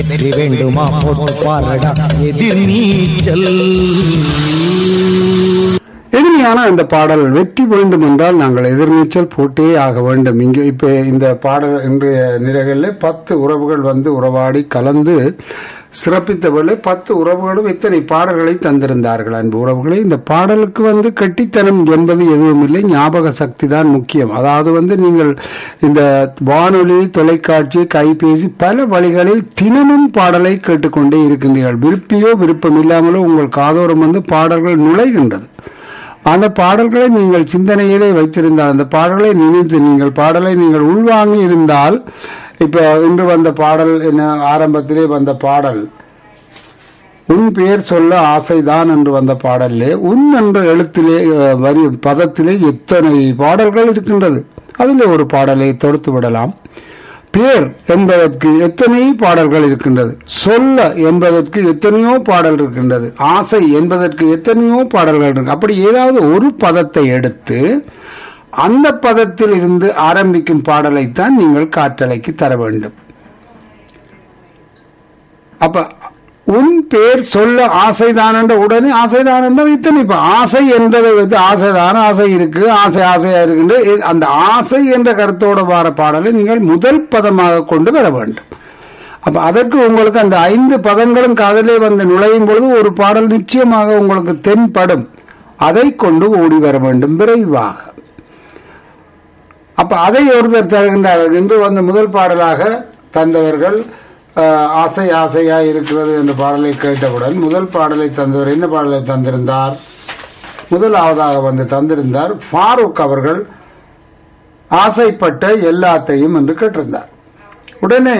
வெற்றி வேண்டுமா போட்டு பாருடா எதிர் நீச்சல் எளிமையான இந்த பாடல் வெற்றி வேண்டும் என்றால் நாங்கள் எதிர்நீச்சல் போட்டே ஆக வேண்டும் இங்கு இப்ப இந்த பாடல் இன்றைய நிலைகளில் பத்து உறவுகள் வந்து உறவாடி கலந்து சிறப்பித்தவர்களே பத்து உறவுகளும் இத்தனை பாடல்களை தந்திருந்தார்கள் அன்பு உறவுகளை இந்த பாடலுக்கு வந்து கெட்டித்தனம் என்பது எதுவும் இல்லை ஞாபக சக்தி தான் முக்கியம் அதாவது வந்து நீங்கள் இந்த வானொலி தொலைக்காட்சி கைபேசி பல வழிகளில் தினமும் பாடலை கேட்டுக்கொண்டே இருக்கின்றீர்கள் விருப்பியோ விருப்பம் இல்லாமலோ உங்கள் காதோரம் வந்து பாடல்கள் நுழைகின்றது அந்த பாடல்களை நீங்கள் சிந்தனையிலே வைத்திருந்தால் அந்த பாடலை நினைத்து நீங்கள் பாடலை நீங்கள் உள்வாங்கி இருந்தால் இப்ப இன்று வந்த பாடல் என்ன ஆரம்பத்திலே வந்த பாடல் உன் பெயர் சொல்ல ஆசைதான் என்று வந்த பாடலிலே உன் என்ற எழுத்திலே அஹ், வரி பதத்திலே எத்தனை பாடல்கள் இருக்கின்றது அதிலே ஒரு பாடலை தொடுத்து விடலாம் பேர் என்பதற்கு எத்தனை பாடல்கள் இருக்கின்றது சொல்ல என்பதற்கு எத்தனையோ பாடல் இருக்கின்றது ஆசை என்பதற்கு எத்தனையோ பாடல்கள் இருக்கு அப்படி ஏதாவது ஒரு பதத்தை எடுத்து அந்த பதத்தில் இருந்து ஆரம்பிக்கும் பாடலைத்தான் நீங்கள் காற்றலைக்கு தர வேண்டும் அப்ப உன் பேர் சொல்ல ஆசைதான் என்ற உடனே ஆசைதான் என்ற இத்தனை இப்ப ஆசை என்பதை வைத்து ஆசைதான் ஆசை இருக்கு ஆசை ஆசையா இருக்கின்ற இது- அந்த ஆசை என்ற கருத்தோட வர பாடலை நீங்கள் முதல் பதமாக கொண்டு வர வேண்டும் அப்ப அதற்கு உங்களுக்கு அந்த ஐந்து பதங்களும் காதலே வந்து நுழையும் பொழுது ஒரு பாடல் நிச்சயமாக உங்களுக்கு தென்படும் அதை கொண்டு ஓடி வர வேண்டும் விரைவாக அப்ப அதை ஒருத்தர் தருகின்றார்கள் என்று வந்து முதல் பாடலாக தந்தவர்கள் அஹ், ஆசை ஆசையா இருக்கிறது என்ற பாடலை கேட்டவுடன் முதல் பாடலை தந்தவர் என்ன பாடலை தந்திருந்தார் முதலாவதாக வந்து தந்திருந்தார் ஃபாரூக் அவர்கள் ஆசைப்பட்ட எல்லாத்தையும் என்று கேட்டிருந்தார் உடனே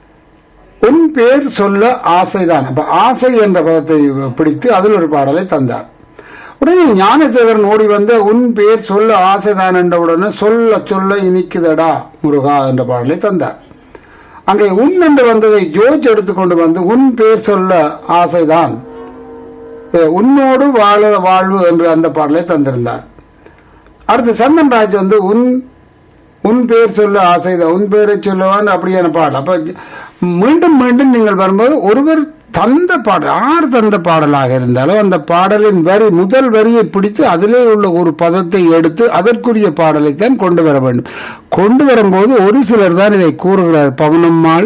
உன் பேர் சொல்ல ஆசைதான் அப்ப ஆசை என்ற பதத்தை பிடித்து அதில் ஒரு பாடலை தந்தார் உடனே ஞானசேகரன் ஓடி வந்து உன் பேர் சொல்ல ஆசைதான் என்ற உடனே சொல்ல சொல்ல இனிக்குதடா முருகா என்ற பாடலை தந்தார் அங்கே உன் என்று வந்ததை ஜோர்ஜ் எடுத்துக்கொண்டு வந்து உன் பேர் சொல்ல ஆசைதான் ஏ, உன்னோடு வாழ வாழ்வு என்று அந்த பாடலை தந்திருந்தார் அடுத்து சந்தன் ராஜ் வந்து உன் உன் பேர் சொல்ல ஆசைதான் உன் பேரை சொல்லவான் அப்படியான பாடல் அப்ப மீண்டும் மீண்டும் நீங்கள் வரும்போது ஒருவர் தந்த பாடல் ஆறு தந்த பாடலாக இருந்தாலும் அந்த பாடலின் வரி முதல் வரியை பிடித்து அதிலே உள்ள ஒரு பதத்தை எடுத்து அதற்குரிய பாடலைத்தான் கொண்டு வர வேண்டும் கொண்டு வரும்போது ஒரு சிலர் தான் இதை கூறுகிறார் பவனம்மாள்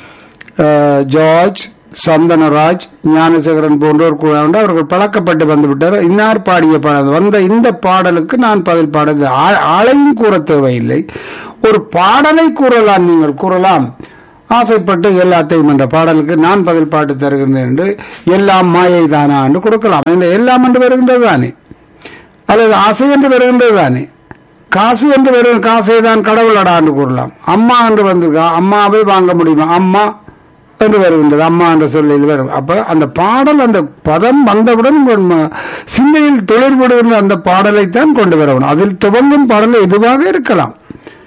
அஹ், ஜார்ஜ் சந்தனராஜ் ஞானசேகரன் போன்றோர் கூட அவர்கள் பழக்கப்பட்டு வந்து விட்டார் இன்னார் பாடிய பாடல் வந்த இந்த பாடலுக்கு நான் பதில் பாடல் ஆ- ஆளையும் கூற தேவையில்லை ஒரு பாடலை கூறலாம் நீங்கள் கூறலாம் ஆசைப்பட்டு எல்லாத்தையும் என்ற பாடலுக்கு நான் பதில் பாட்டு தருகின்றேன் என்று எல்லாம் மாயை தானா என்று கொடுக்கலாம் இந்த எல்லாம் என்று வருகின்றது தானே அல்லது ஆசை என்று வருகின்றது தானே காசு என்று வரும் காசை தான் கடவுள் அடா என்று கூறலாம் அம்மா என்று வந்திருக்கா அம்மாவை வாங்க முடியுமா அம்மா என்று வருகின்றது அம்மா என்ற சொல்லில் வரும் அப்ப அந்த பாடல் அந்த பதம் வந்தவுடன் உங்கள் ம- சிந்தையில் தொழிற்படுகின்ற அந்த பாடலைத்தான் கொண்டு வரணும் அதில் துவங்கும் பாடல் எதுவாக இருக்கலாம்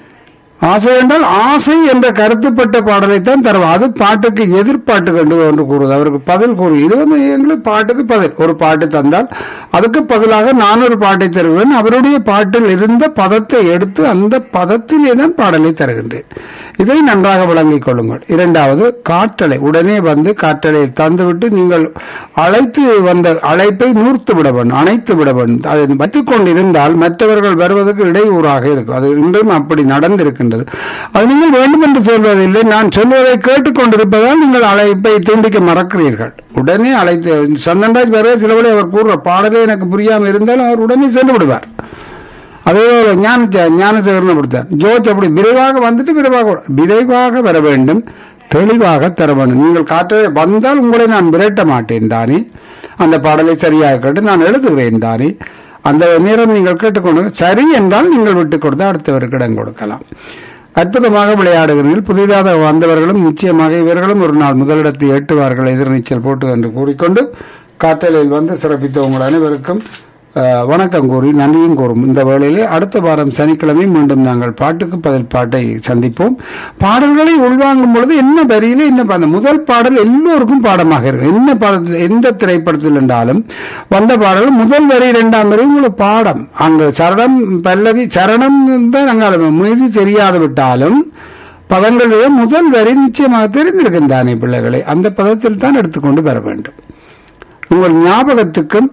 ஆசை என்றால் ஆசை என்ற கருத்துப்பட்ட பாடலைத்தான் தருவோம் அது பாட்டுக்கு எதிர்பாட்டு கண்டு என்று கூறுவது அவருக்கு பதில் கூறு இது வந்து எங்களுக்கு பாட்டுக்கு பதில் ஒரு பாட்டு தந்தால் அதுக்கு பதிலாக நான் ஒரு பாட்டை தருவேன் அவருடைய பாட்டில் இருந்த பதத்தை எடுத்து அந்த பதத்திலே தான் பாடலை தருகின்றேன் இதை நன்றாக விளங்கிக் கொள்ளுங்கள் இரண்டாவது காற்றலை உடனே வந்து காற்றலை தந்துவிட்டு நீங்கள் அழைத்து வந்த அழைப்பை நூர்த்து விட வேண்டும் அணைத்து விட வேண்டும் அதை பற்றிக் கொண்டிருந்தால் மற்றவர்கள் வருவதற்கு இடையூறாக இருக்கும் அது இன்றும் அப்படி நடந்திருக்கின்றது அது நீங்கள் வேண்டும் என்று சொல்வதில்லை நான் சொல்வதை கேட்டுக்கொண்டிருப்பதால் நீங்கள் அழைப்பை துண்டிக்க மறக்கிறீர்கள் உடனே அழைத்து சந்தன்ராஜ் வர சிலவழி அவர் கூறுற பாடலே எனக்கு புரியாமல் இருந்தாலும் அவர் உடனே சென்று விடுவார் அதே போல ஞான ஞானசேகரன் அப்படித்தான் ஜோஜ் அப்படி விரைவாக வந்துட்டு விரைவாக வர- விரைவாக வர வேண்டும் தெளிவாக தர வேண்டும் நீங்கள் காற்றை வந்தால் உங்களை நான் விரட்ட மாட்டேன் தானே அந்த பாடலை சரியாக கேட்டு நான் எழுதுகிறேன் தானே அந்த நேரம் நீங்கள் கேட்டுக்கொண்டு சரி என்றால் நீங்கள் விட்டுக் கொடுத்து அடுத்தவருக்கு இடம் கொடுக்கலாம் அற்புதமாக விளையாடுகிறீர்கள் புதிதாக வந்தவர்களும் நிச்சயமாக இவர்களும் ஒரு நாள் முதலிடத்தை எட்டுவார்கள் எதிர்நீச்சல் போட்டு என்று கூறிக்கொண்டு காற்றலில் வந்து சிறப்பித்த உங்கள் அனைவருக்கும் அஹ், வணக்கம் கூறி நன்றியும் கூறும் இந்த வேளையிலே அடுத்த வாரம் சனிக்கிழமை மீண்டும் நாங்கள் பாட்டுக்கு பதில் பாட்டை சந்திப்போம் பாடல்களை உள்வாங்கும் பொழுது என்ன வரியிலே என்ன பா- அந்த முதல் பாடல் எல்லோருக்கும் பாடமாக இருக்கும் என்ன பாடத்தில் எந்த திரைப்படத்தில் என்றாலும் வந்த பாடல் முதல் வரி இரண்டாம் வரி உங்களுக்கு பாடம் அங்கு சரணம் பல்லவி சரணம் தான் அங்கால மீதி தெரியாது விட்டாலும் பதங்களிலே முதல் வரி நிச்சயமாக தெரிந்திருக்கும் தானே பிள்ளைகளை அந்த பதத்தில் தான் எடுத்துக்கொண்டு வர வேண்டும் உங்கள் ஞாபகத்துக்கும்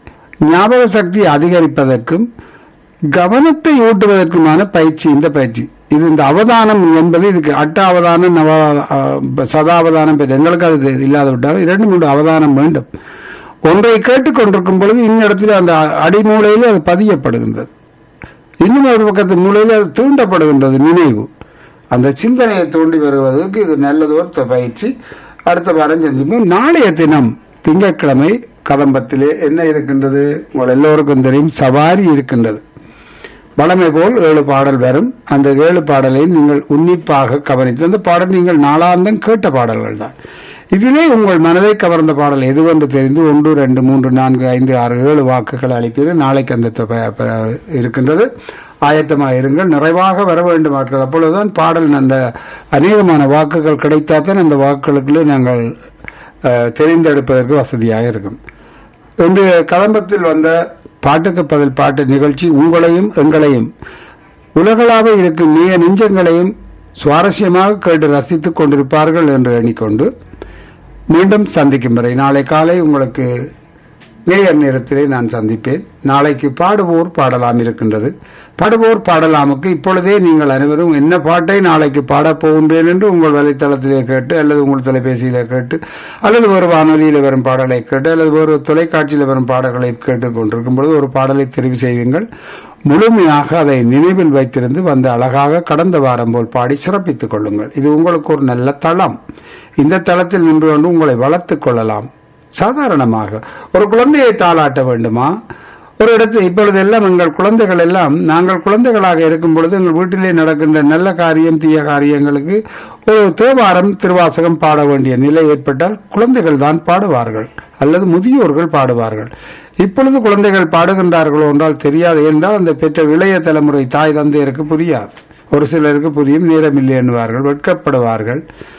ஞாபக சக்தி அதிகரிப்பதற்கும் கவனத்தை ஊட்டுவதற்குமான பயிற்சி இந்த பயிற்சி இது இந்த அவதானம் என்பது இதுக்கு அட்ட அவதானம் நவ அஹ், சதாவதானம் பெற்ற எங்களுக்கு அது இல்லாத விட்டாலும் இரண்டு மூன்று அவதானம் வேண்டும் ஒன்றை கேட்டுக்கொண்டிருக்கும் பொழுது இன்னிடத்தில் அந்த அடிமூலையில் அது பதியப்படுகின்றது இன்னும் ஒரு பக்கத்து மூலையில் அது தூண்டப்படுகின்றது நினைவு அந்த சிந்தனையை தூண்டி வருவதற்கு இது நல்லதோர் த- பயிற்சி அடுத்த வாரம் சந்திப்போம் நாளைய தினம் திங்கட்கிழமை கதம்பத்திலே என்ன இருக்கின்றது உங்கள் எல்லோருக்கும் தெரியும் சவாரி இருக்கின்றது வளமை போல் ஏழு பாடல் வரும் அந்த ஏழு பாடலை நீங்கள் உன்னிப்பாக கவனித்து அந்த பாடல் நீங்கள் நாளாந்தம் கேட்ட பாடல்கள் தான் இதிலே உங்கள் மனதை கவர்ந்த பாடல் எதுவென்று தெரிந்து ஒன்று ரெண்டு மூன்று நான்கு ஐந்து ஆறு ஏழு வாக்குகள் அளிப்பீர்கள் நாளைக்கு அந்த தொகை, அஹ், இருக்கின்றது ஆயத்தமாக இருங்கள் நிறைவாக வர வேண்டும் ஆட்கள் அப்பொழுதுதான் பாடல் அந்த அநேகமான வாக்குகள் கிடைத்தால்தான் அந்த வாக்குகளுக்குள்ளே நாங்கள் அஹ், தெரிந்தெடுப்பதற்கு வசதியாக இருக்கும் இன்று கலம்பத்தில் வந்த பாட்டுக்கு பதில் பாட்டு நிகழ்ச்சி உங்களையும் எங்களையும் உலகளாக இருக்கும் நீய நெஞ்சங்களையும் சுவாரஸ்யமாக கேட்டு ரசித்துக் கொண்டிருப்பார்கள் என்று எண்ணிக்கொண்டு மீண்டும் சந்திக்கும் வரை நாளை காலை உங்களுக்கு நேயர் நேரத்திலே நான் சந்திப்பேன் நாளைக்கு பாடுவோர் பாடலாம் இருக்கின்றது பாடுவோர் பாடலாமுக்கு இப்பொழுதே நீங்கள் அனைவரும் என்ன பாட்டை நாளைக்கு பாடப் போகின்றேன் என்று உங்கள் வலைத்தளத்திலே கேட்டு அல்லது உங்கள் தொலைபேசியிலே கேட்டு அல்லது ஒரு வானொலியில் வரும் பாடலை கேட்டு அல்லது ஒரு தொலைக்காட்சியில் வரும் பாடல்களை கேட்டுக் கொண்டிருக்கும் பொழுது ஒரு பாடலை தெரிவு செய்யுங்கள் முழுமையாக அதை நினைவில் வைத்திருந்து வந்து அழகாக கடந்த வாரம் போல் பாடி சிறப்பித்துக் கொள்ளுங்கள் இது உங்களுக்கு ஒரு நல்ல தளம் இந்த தளத்தில் நின்று கொண்டு உங்களை வளர்த்துக் கொள்ளலாம் சாதாரணமாக ஒரு குழந்தையை தாளாட்ட வேண்டுமா ஒரு இடத்தில் இப்பொழுது எல்லாம் எங்கள் குழந்தைகள் எல்லாம் நாங்கள் குழந்தைகளாக இருக்கும் பொழுது எங்கள் வீட்டிலே நடக்கின்ற நல்ல காரியம் தீய காரியங்களுக்கு ஒரு தேவாரம் திருவாசகம் பாட வேண்டிய நிலை ஏற்பட்டால் குழந்தைகள் தான் பாடுவார்கள் அல்லது முதியோர்கள் பாடுவார்கள் இப்பொழுது குழந்தைகள் பாடுகின்றார்களோ என்றால் தெரியாது என்றால் அந்த பெற்ற இளைய தலைமுறை தாய் தந்தையருக்கு புரியாது ஒரு சிலருக்கு புரியும் நேரமில்லை என்பார்கள் வெட்கப்படுவார்கள்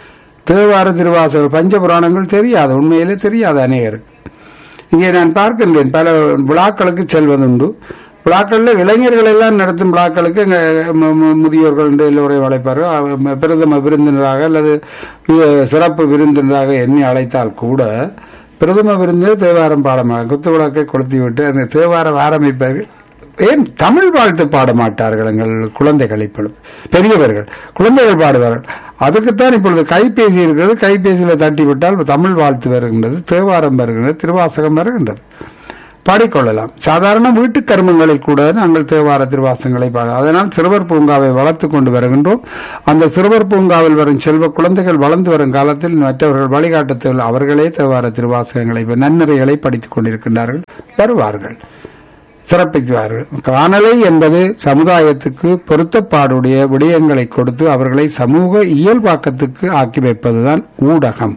தேவார திருவாசகர் பஞ்சபுராணங்கள் தெரியாது உண்மையிலே தெரியாது அநேகருக்கு இங்கே நான் பார்க்கின்றேன் பல விழாக்களுக்கு செல்வதுண்டு விழாக்களில் இளைஞர்கள் எல்லாம் நடத்தும் விழாக்களுக்கு எங்க மு- மு- முதியோர்கள் என்று எல்லோரையும் அழைப்பார்கள் அவ- பிரதம விருந்தினராக அல்லது வி- சிறப்பு விருந்தினராக எண்ணி அழைத்தால் கூட பிரதம விருந்தினர் தேவாரம் பாடமாக குத்து விளக்கை கொளுத்தி விட்டு அந்த தேவாரம் ஆரம்பிப்பார்கள் ஏன் தமிழ் வாழ்த்து பாட மாட்டார்கள் எங்கள் குழந்தைகள் இப்பொழுது பெரியவர்கள் குழந்தைகள் பாடுவார்கள் அதுக்குத்தான் இப்பொழுது கைபேசி இருக்கிறது கைபேசியில தட்டி விட்டால் தமிழ் வாழ்த்து வருகின்றது தேவாரம் வருகின்றது திருவாசகம் வருகின்றது பாடிக்கொள்ளலாம் சாதாரண வீட்டு கர்மங்களில் கூட நாங்கள் தேவார திருவாசங்களை பாட அதனால் சிறுவர் பூங்காவை வளர்த்து கொண்டு வருகின்றோம் அந்த சிறுவர் பூங்காவில் வரும் செல்வ குழந்தைகள் வளர்ந்து வரும் காலத்தில் மற்றவர்கள் வழிகாட்டத்தில் அவர்களே தேவார திருவாசகங்களை நன்னறைகளை படித்துக் கொண்டிருக்கின்றார்கள் வருவார்கள் சிறப்பிக்கிறார்கள் காணலை என்பது சமுதாயத்துக்கு பொருத்தப்பாடுடைய விடயங்களை கொடுத்து அவர்களை சமூக இயல்பாக்கத்துக்கு ஆக்கி வைப்பதுதான் ஊடகம்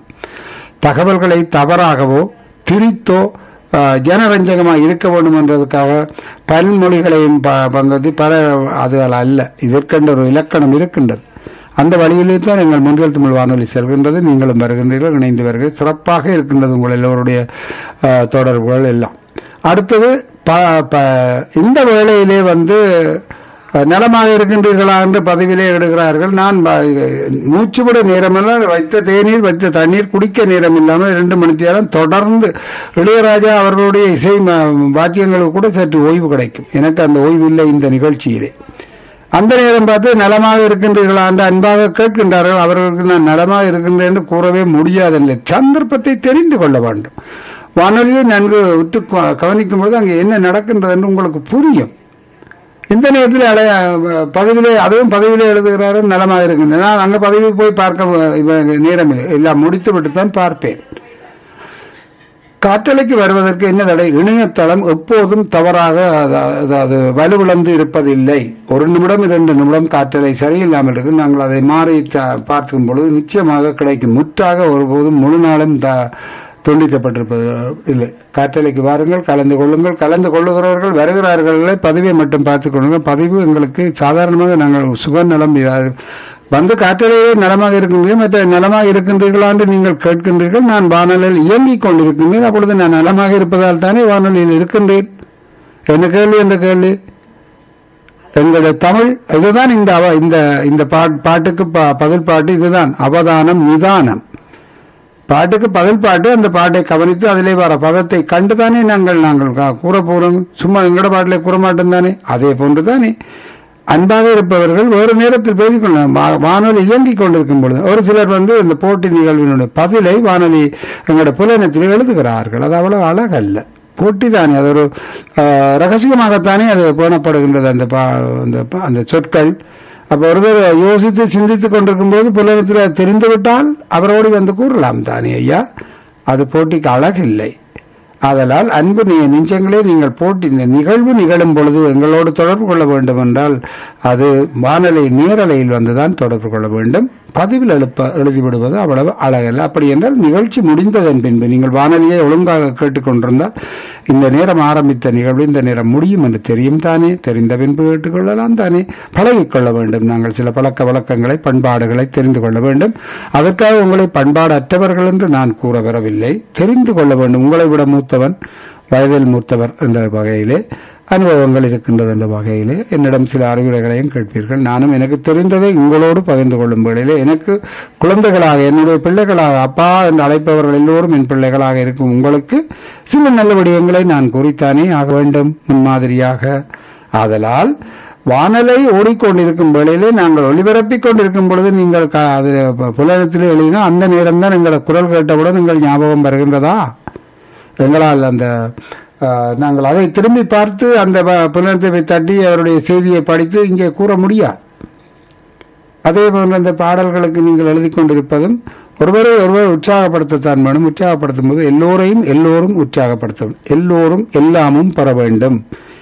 தகவல்களை தவறாகவோ திரித்தோ ஆஹ், ஜனரஞ்சகமாக இருக்க வேண்டும் என்றதுக்காக பன்மொழிகளையும் ப- பங்கத்தி பல அதுகள் அல்ல இதற்கென்ற ஒரு இலக்கணம் இருக்கின்றது அந்த வழியிலே தான் எங்கள் முன்கள் தமிழ் வானொலி செல்கின்றது நீங்களும் வருகின்றீர்கள் இணைந்து வருகிறது சிறப்பாக இருக்கின்றது உங்கள் எல்லோருடைய ஆஹ், தொடர்புகள் எல்லாம் அடுத்தது ப- ப- இந்த வேளையிலே வந்து அஹ், நலமாக இருக்கின்றீர்களா என்று பதவியிலே இடுகிறார்கள் நான் ப- மூச்சுவிட நேரமெல்லாம் வைத்த தேநீர் வைத்த தண்ணீர் குடிக்க நேரம் இல்லாமல் இரண்டு மணி நேரம் தொடர்ந்து இளையராஜா அவர்களுடைய இசை ம- வாத்தியங்களுக்கு கூட சற்று ஓய்வு கிடைக்கும் எனக்கு அந்த ஓய்வு இல்லை இந்த நிகழ்ச்சியிலே அந்த நேரம் பார்த்து நலமாக இருக்கின்றீர்களா என்று அன்பாக கேட்கின்றார்கள் அவர்களுக்கு நான் நலமாக இருக்கின்றேன் என்று கூறவே முடியாதில்லை சந்தர்ப்பத்தை தெரிந்து கொள்ள வேண்டும் வானொலியை நன்கு விட்டு க- கவனிக்கும் போது அங்கே என்ன நடக்கின்றது என்று உங்களுக்கு புரியும் இந்த நேரத்தில் அடைய பதவியிலே அதுவும் பதவியிலே எழுதுகிறாரு நலமாக இருக்கின்றன நான் அங்க பதவி போய் பார்க்க இவ- நேரம் இல்லை எல்லாம் முடித்து விட்டு தான் பார்ப்பேன் காற்றலைக்கு வருவதற்கு என்ன தடை இணையதளம் எப்போதும் தவறாக அத- அதாவது வலுவிழந்து இருப்பதில்லை ஒரு நிமிடம் இரண்டு நிமிடம் காற்றலை சரியில்லாமல் இருக்கு நாங்கள் அதை மாறி த- பார்க்கும் பொழுது நிச்சயமாக கிடைக்கும் முற்றாக ஒருபோதும் முழு நாளும் த- துண்டிக்கப்பட்டிருப்பது இல்லை காற்றலைக்கு வாருங்கள் கலந்து கொள்ளுங்கள் கலந்து கொள்ளுகிறவர்கள் வருகிறார்கள் பதிவை மட்டும் பார்த்துக் கொள்ளுங்கள் பதிவு எங்களுக்கு சாதாரணமாக நாங்கள் சுகநலம் இதாக- வந்து காற்றலையே நலமாக இருக்கின்றீர்கள் மற்ற நலமாக இருக்கின்றீர்களா என்று நீங்கள் கேட்கின்றீர்கள் நான் வானொலியில் இயங்கிக் கொண்டிருக்கின்றேன் அப்பொழுது நான் நலமாக இருப்பதால் தானே வானொலியில் இருக்கின்றேன் என்ன கேள்வி எந்த கேள்வி எங்களுடைய தமிழ் இதுதான் இந்த அவ- இந்த இந்த பாட்- பாட்டுக்கு ப- பதில் பாட்டு இதுதான் அவதானம் நிதானம் பாட்டுக்கு பதில் பாட்டு அந்த பாட்டை கவனித்து அதிலே வர பதத்தை கண்டுதானே நாங்கள் நாங்கள் கா- கூற போறோம் சும்மா எங்கட பாட்டிலே கூற மாட்டோம் தானே அதே போன்று தானே அன்பாக இருப்பவர்கள் வேறு நேரத்தில் பேசிக் கொள்ளலாம் வா- வானொலி இயங்கிக் கொண்டிருக்கும் பொழுது ஒரு சிலர் வந்து இந்த போட்டி நிகழ்வினுடைய பதிலை வானொலி எங்களோட புலனத்தில் எழுதுகிறார்கள் அது அவ்வளவு அழகல்ல போட்டி தானே அது ஒரு ஆஹ், ரகசியமாகத்தானே அது பேணப்படுகின்றது அந்த பா- அந்த பா- அந்த சொற்கள் அப்ப ஒருத்தர் யோசித்து சிந்தித்துக் கொண்டிருக்கும் போது புலனத்தில் தெரிந்துவிட்டால் அவரோடு வந்து கூறலாம் தானே ஐயா அது போட்டிக்கு அழகில்லை ஆதலால் அன்பு நெ- நெஞ்சங்களே நீங்கள் போட்டி இந்த நிகழ்வு நிகழும் பொழுது எங்களோடு தொடர்பு கொள்ள வேண்டும் என்றால் அது வானொலி நேரலையில் வந்துதான் தொடர்பு கொள்ள வேண்டும் பதிவில் எழுப்ப எழுதிவிடுவது அவ்வளவு அழகல்ல அப்படி என்றால் நிகழ்ச்சி முடிந்ததன் பின்பு நீங்கள் வானொலியை ஒழுங்காக கேட்டுக்கொண்டிருந்தால் இந்த நேரம் ஆரம்பித்த நிகழ்வு இந்த நேரம் முடியும் என்று தெரியும் தானே தெரிந்த பின்பு கேட்டுக்கொள்ளலாம் தானே பழகிக் கொள்ள வேண்டும் நாங்கள் சில பழக்க வழக்கங்களை பண்பாடுகளை தெரிந்து கொள்ள வேண்டும் அதற்காக உங்களை பண்பாடு அற்றவர்கள் என்று நான் கூற வரவில்லை தெரிந்து கொள்ள வேண்டும் உங்களை விட மூத்தவன் வயதில் மூத்தவர் என்ற வகையிலே அனுபவங்கள் இருக்கின்றது என்ற வகையிலே என்னிடம் சில அறிவுரைகளையும் கேட்பீர்கள் நானும் எனக்கு தெரிந்ததை உங்களோடு பகிர்ந்து கொள்ளும் வேளையிலே எனக்கு குழந்தைகளாக என்னுடைய பிள்ளைகளாக அப்பா என்று அழைப்பவர்கள் எல்லோரும் என் பிள்ளைகளாக இருக்கும் உங்களுக்கு சில நல்ல விடயங்களை நான் குறித்தானே ஆக வேண்டும் முன்மாதிரியாக ஆதலால் வானலை ஓடிக்கொண்டிருக்கும் வேளையிலே நாங்கள் ஒளிபரப்பிக் கொண்டிருக்கும் பொழுது நீங்கள் க- அது ப- புலனத்திலே எழுதினா அந்த நேரம்தான் எங்களை குரல் கேட்டவுடன் உங்கள் ஞாபகம் வருகின்றதா எங்களால் அந்த அஹ், நாங்கள் அதை திரும்பி பார்த்து அந்த ப- புலனத்தை தட்டி அவருடைய செய்தியை படித்து இங்கே கூற முடியாது அதே போன்று அந்த பாடல்களுக்கு நீங்கள் எழுதி கொண்டிருப்பதும் ஒருவரை ஒருவர் உற்சாகப்படுத்தத்தான் வேணும் உற்சாகப்படுத்தும் போது எல்லோரையும் எல்லோரும் உற்சாகப்படுத்தும் எல்லோரும் எல்லாமும் பெற வேண்டும்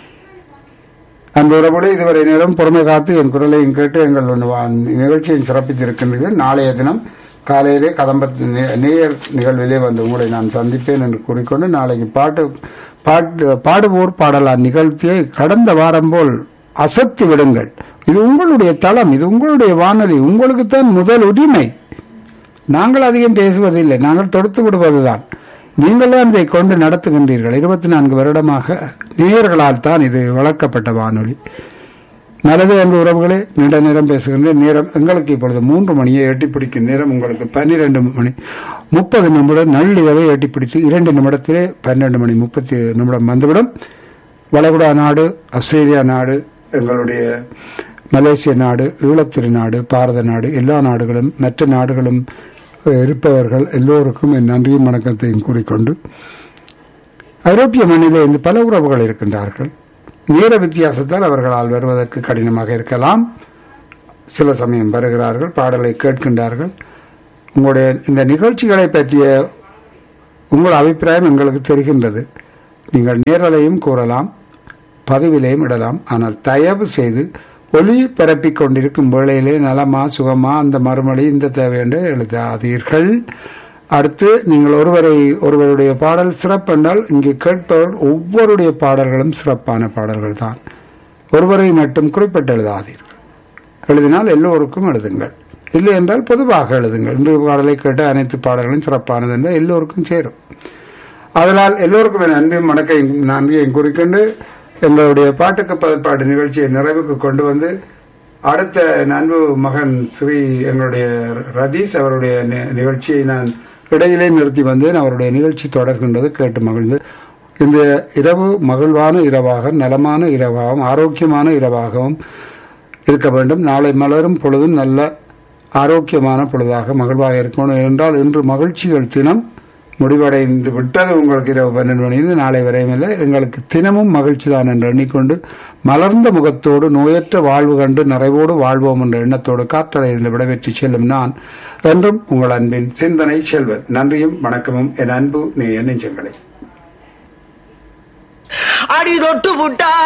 அன்புறவுடைய இதுவரை நேரம் பொறுமை காத்து என் குரலையும் கேட்டு எங்கள் ஒன்று வா- நிகழ்ச்சியை சிறப்பித்திருக்கின்றீர்கள் நாளைய தினம் காலையிலே கதம்பத் நே- நேயர் நிகழ்விலே வந்து உங்களை நான் சந்திப்பேன் என்று கூறிக்கொண்டு நாளைக்கு பாட்டு பாட்டு பாடுவோர் பாடலாம் நிகழ்ச்சியை கடந்த வாரம் போல் அசத்தி விடுங்கள் இது உங்களுடைய தளம் இது உங்களுடைய வானொலி உங்களுக்குத்தான் முதல் உரிமை நாங்கள் அதிகம் பேசுவதில்லை நாங்கள் தொடுத்து விடுவதுதான் நீங்கள் தான் இதை கொண்டு நடத்துகின்றீர்கள் இருபத்தி நான்கு வருடமாக நேயர்களால் தான் இது வளர்க்கப்பட்ட வானொலி நல்லது அன்பு உறவுகளே நீண்ட நேரம் பேசுகின்ற நேரம் எங்களுக்கு இப்பொழுது மூன்று மணியை எட்டி பிடிக்கும் நேரம் உங்களுக்கு பன்னிரண்டு மணி முப்பது நிமிடம் நள்ளிரவை எட்டி பிடித்து இரண்டு நிமிடத்திலே பன்னெண்டு மணி முப்பத்தி நிமிடம் வந்துவிடும் வளைகுடா நாடு ஆஸ்திரேலியா நாடு எங்களுடைய மலேசிய நாடு ஈழத்திரு நாடு பாரத நாடு எல்லா நாடுகளும் மற்ற நாடுகளும் அஹ், இருப்பவர்கள் எல்லோருக்கும் என் நன்றியும் வணக்கத்தையும் கூறிக்கொண்டு ஐரோப்பிய மண்ணிலே இந்த பல உறவுகள் இருக்கின்றார்கள் நேர வித்தியாசத்தால் அவர்களால் வருவதற்கு கடினமாக இருக்கலாம் சில சமயம் வருகிறார்கள் பாடலை கேட்கின்றார்கள் உங்களுடைய இந்த நிகழ்ச்சிகளை பற்றிய உங்கள் அபிப்பிராயம் எங்களுக்கு தெரிகின்றது நீங்கள் நேரலையும் கூறலாம் பதிவிலையும் இடலாம் ஆனால் தயவு செய்து ஒளி பரப்பிக் கொண்டிருக்கும் வேளையிலே நலமா சுகமா அந்த மறுமொழி இந்த தேவை என்று எழுதாதீர்கள் அடுத்து நீங்கள் ஒருவரை ஒருவருடைய பாடல் சிறப்பென்றால் இங்கே கேட்பவர் ஒவ்வொருடைய பாடல்களும் சிறப்பான பாடல்கள் தான் ஒருவரை மட்டும் குறிப்பிட்டு எழுதாதீர்கள் எழுதினால் எல்லோருக்கும் எழுதுங்கள் இல்லை என்றால் பொதுவாக எழுதுங்கள் இன்று பாடலை கேட்ட அனைத்து பாடல்களும் சிறப்பானது என்று எல்லோருக்கும் சேரும் அதனால் எல்லோருக்கும் என் அன்பையும் வணக்கையும் நன்றியையும் குறிக்கொண்டு எங்களுடைய பாட்டுக்கு பதிப்பாட்டு நிகழ்ச்சியை நிறைவுக்கு கொண்டு வந்து அடுத்த அன்பு மகன் ஸ்ரீ எங்களுடைய ரதீஷ் அவருடைய நி- நிகழ்ச்சியை நான் இடையிலே நிறுத்தி வந்தேன் அவருடைய நிகழ்ச்சி தொடர்கின்றது கேட்டு மகிழ்ந்து இந்த இரவு மகிழ்வான இரவாக நலமான இரவாகவும் ஆரோக்கியமான இரவாகவும் இருக்க வேண்டும் நாளை மலரும் பொழுதும் நல்ல ஆரோக்கியமான பொழுதாக மகிழ்வாக இருக்கணும் என்றால் இன்று மகிழ்ச்சிகள் தினம் முடிவடைந்து விட்டது உங்களுக்கு இரவு பன்னெண்டு மணியிலிருந்து நாளை வரையும் இல்லை எங்களுக்கு தினமும் மகிழ்ச்சி தான் என்று எண்ணிக்கொண்டு மலர்ந்த முகத்தோடு நோயற்ற வாழ்வு கண்டு நிறைவோடு வாழ்வோம் என்ற எண்ணத்தோடு காற்றலையிலிருந்து விடைபெற்று செல்லும் நான் என்றும் உங்கள் அன்பின் சிந்தனை செல்வன் நன்றியும் வணக்கமும் என் அன்பு நீ நெஞ்சங்களே அடி தொட்டு புட்டா